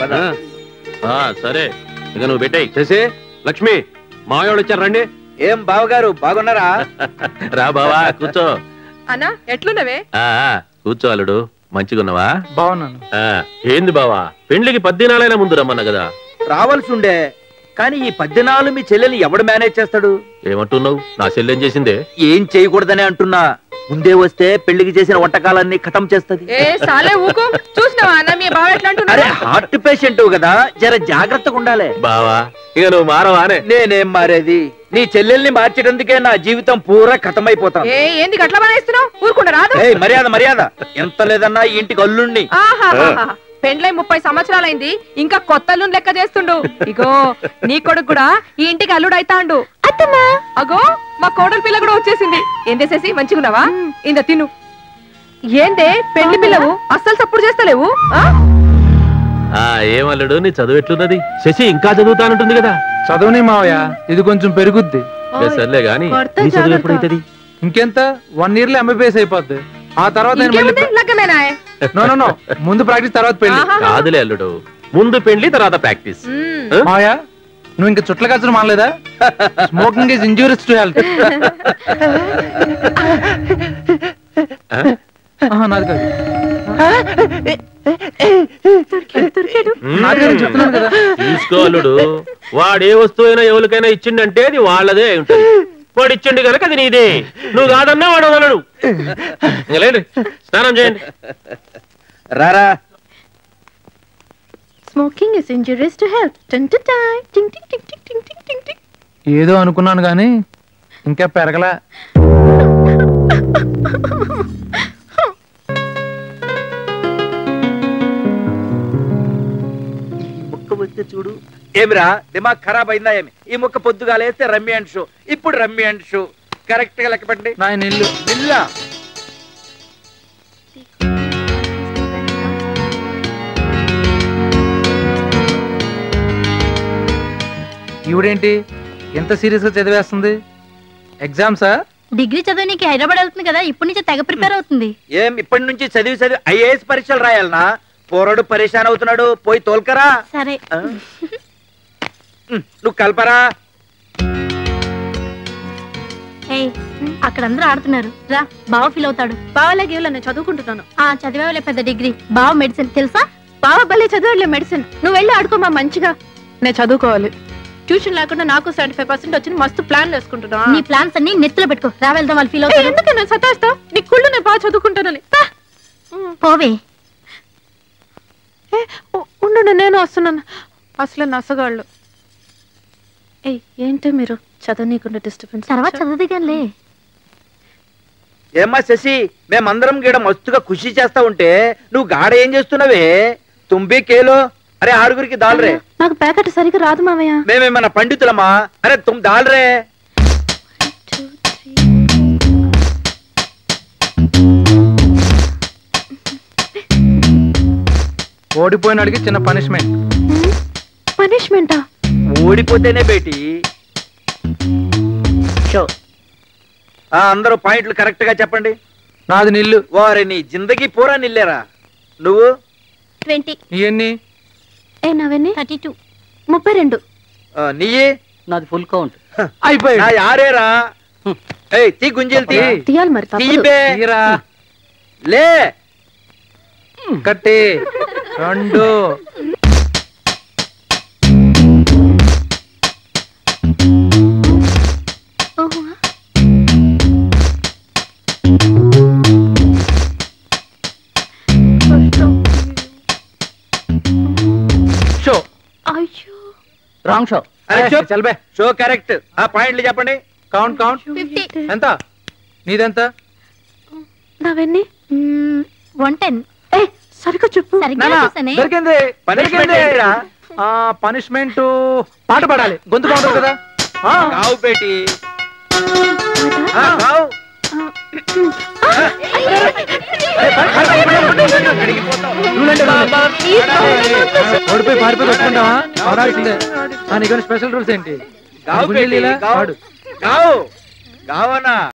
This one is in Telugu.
పద ఆ, సరే ఇక నువ్వు పెట్టాయి చేసి లక్ష్మి మాయోళ్ళు వచ్చారు రండి ఏం బావగారు బాగున్నారా రా బావా కూర్చో అన్నా ఎట్లున్నవే ఆ ఆ, కూర్చో అల్లుడు మంచిగున్నావా బాగున్నాను ఆ, ఏంది బావా పెండ్లికి పద్దినాలైనా ముందు రమ్మన్నా కదా రావాల్సి ఉండే కానీ ఈ పద్దెనాలు మీ చెల్లెల్ని ఎవడు మేనేజ్ చేస్తాడు ఏమంటున్నావు నా చెల్లెం చేసిందే ఏం చేయకూడదని అంటున్నా ముందే వస్తే పెళ్లికి చేసిన వంటకాలన్నీ ఖతం చేస్తది ఏ సాలే ఊకో చూసినావా అన్న మీ బావ ఎట్లా అరే అంటున్నాడు హార్ట్ పేషెంట్ కదా జర జాగ్రత్తగా ఉండాలి బావా ఇక నువ్వు మారవానే నేనేం మారేది నీ చెల్లెల్ని మార్చేటందుకే నా జీవితం పూరా ఖతమైపోతాను ఏ ఏంది గట్ల బానేస్తున్నావు ఊరుకుండా రాదు ఏయ్ మర్యాద మర్యాద ఎంత లేదన్నా ఈ ఇంటికి అల్లుణ్ణి ఆహాహాహా. పెండ్లై ముప్పై సంవత్సరాలైంది ఇంకా కొత్త అల్లుని లెక్క చేస్తుండు ఇగో నీ కొడుకు కూడా ఈ ఇంటికి అల్లుడు అయితాండు అత్తమ్మా అగో మా కోడలి పిల్ల కూడా వచ్చేసింది ఏం చేసేసి మంచిగున్నావా ఇంద తిను ఏందే పెళ్లి పిల్లవు అస్సలు సప్పుడు చేస్తలేవు ఆ? ఆ ఏమల్లుడు నీ చదువు ఎట్లున్నది శశి ఇంకా చదువుతానంటుంది కదా చదవని మావయ్య ఇది కొంచెం పెరుగుద్ది ఏ సర్లే గాని కొడతా నీ చదువు జాగ్రత్త. ఎప్పుడైతుంది ఇంకెంత వన్ ఇయర్ లో ఎంబీబీఎస్ అయిపోద్ది ఆ తర్వాత నేను మళ్ళీ ఇంకేముంది లగ్గమేనా నో నో నో ముందు ప్రాక్టీస్ తర్వాత పెళ్లి ఆహా. కాదులే అల్లుడు ముందు పెళ్లి తర్వాత ప్రాక్టీస్ మ్మ్. ఆ? మావయ్య నువ్వు ఇంకా చుట్ల కచ్చడం మానలేదా smoking is injurious to health నాది కాదు మ్మ్. నాది కాదు చెప్తున్నాను కదా తీసుకో అల్లుడు వాడు ఏ వస్తువు అయినా ఎవరికైనా ఇచ్చిండంటే అది వాళ్ళదే అయి ఉంటది వాడు ఇచ్చిండు కనుక అది నీదే నువ్వు కాదన్నా వాడు వదలడు ఇంక లేండి స్నానం చేయండి రారా smoking is injurious to health టన్ టు టై టింగ్ టింగ్ టింగ్ టింగ్ టింగ్ టింగ్ టింగ్ టింగ్ ఏదో అనుకున్నాను కానీ ఇంకా పెరగలా ఈ ముక్క వస్తే చూడు ఏమిరా దిమాగ్ ఖరాబ్ అయిందా ఏమి ఈ ముక్క పొద్దుగా లేస్తే రమ్మి అండ్ షో ఇప్పుడు రమ్మి అండ్ షో కరెక్ట్ గా లెక్క పెట్టండి నా ఇల్లు ఇల్లా ఈవిడేంటి ఎంత సీరియస్ గా చదివేస్తుంది ఎగ్జామ్సా డిగ్రీ చదవనీకి హైదరాబాద్ వెళ్తుంది కదా ఇప్పటి నుంచి తెగ ప్రిపేర్ అవుతుంది ఏం ఇప్పటి నుంచి చదివి చదివి ఐఏఎస్ పరీక్షలు రాయాలనా పోరడు పరేషాన్ అవుతున్నాడు పోయి తోల్కరా సరే ఆ? ఉమ్, నువ్వు కల్పరా ఏయ్ అక్కడ అందరూ ఆడుతున్నారు రా బావ ఫీల్ అవుతాడు బావలాగే ఇవ్వలే నేను చదువుకుంటున్నాను ఆ చదివేవాళ్ళే పెద్ద డిగ్రీ బావ మెడిసిన్ తెలుసా బావ భలే చదివాడులే మెడిసిన్ నువ్వు వెళ్ళి ఆడుకోమా మంచిగా నేను చదువుకోవాలి ట్యూషన్ లేకుండా నాకు సెవెంటీ ఫైవ్ పర్సెంట్ వచ్చింది మస్తు ప్లాన్ వేసుకుంటున్నా నీ ప్లాన్స్ అన్ని నెత్తిలో పెట్టుకో రా వెళ్దాం వాళ్ళు ఫీల్ అవుతారు ఎందుకు నేను సతాయిస్తా నీ కుళ్ళు నేను బాగా చదువుకుంటానని పా. పోవే ఏ, ఉ- ఉండు నేను వస్తున్నాను అసలు నసగాళ్ళు ఏయ్ ఏంటి మీరు చదవనీయకుండా డిస్టర్బెన్స్ తర్వాత చదువుదిగానిలే ఏమ్మా శశి మేమందరం గీడ మస్తుగా ఖుషి చేస్తా ఉంటే నువ్వు గాడ ఏం చేస్తున్నావే తుంబి కేలో అరే ఆరుగురికి దాల్రే నాకు ప్యాకెట్ సరిగ్గా రాదు మావయ్య మేమేమన్నా పండితులమా అరే తుమ్ దాల్రే ఓడిపోయినాడికి చిన్న పనిష్మెంట్ పనిష్మెంటా ఓడిపోతేనే బేటి షో ఆ, అందరూ పాయింట్లు కరెక్ట్ గా చెప్పండి నాది నిల్లు వారి నీ జిందగీ పూరా నిల్లేరా నువ్వు ట్వంటీ నీ ఎన్ని ఏ నవన్నీ థర్టీ టూ ముప్పై రెండు ఆ, నీయే నాది ఫుల్ కౌంట్ అయిపోయి నా యారేరా ఏయ్ తీ గుంజీలు తీ తీయాలి మరి తీయబే తీరా లే కట్టి రెండు షో అయ్యో రాంగ్ షో అరే చూప్. చల్బే షో కరెక్ట్ ఆ పాయింట్లు చెప్పండి కౌంట్ కౌంట్ ఫిఫ్టీ ఎంత నీదెంత నవన్నీ వన్ టెన్ ఏ సరిగ్గా చెప్పు సరిగ్గా నానా, చూసానే దొరికింది పనిష్మెంట్ దొరికింది. ఏంటిరా ఆ పనిష్మెంట్ పాట పాడాలి గొంతు బాగుంటుంది కదా ఆ, కావు బేటి ఆ, కావు నువ్వులేండి, నువ్వులే. ఓడిపోయి పారిపోయి కొట్టుకుంటావా పాడాల్సిందే ఆ, నీకు స్పెషల్ రూల్స్ ఏంటి గావు గుంజీలు బేటి ఇలా గావు పాడు గావు గావనా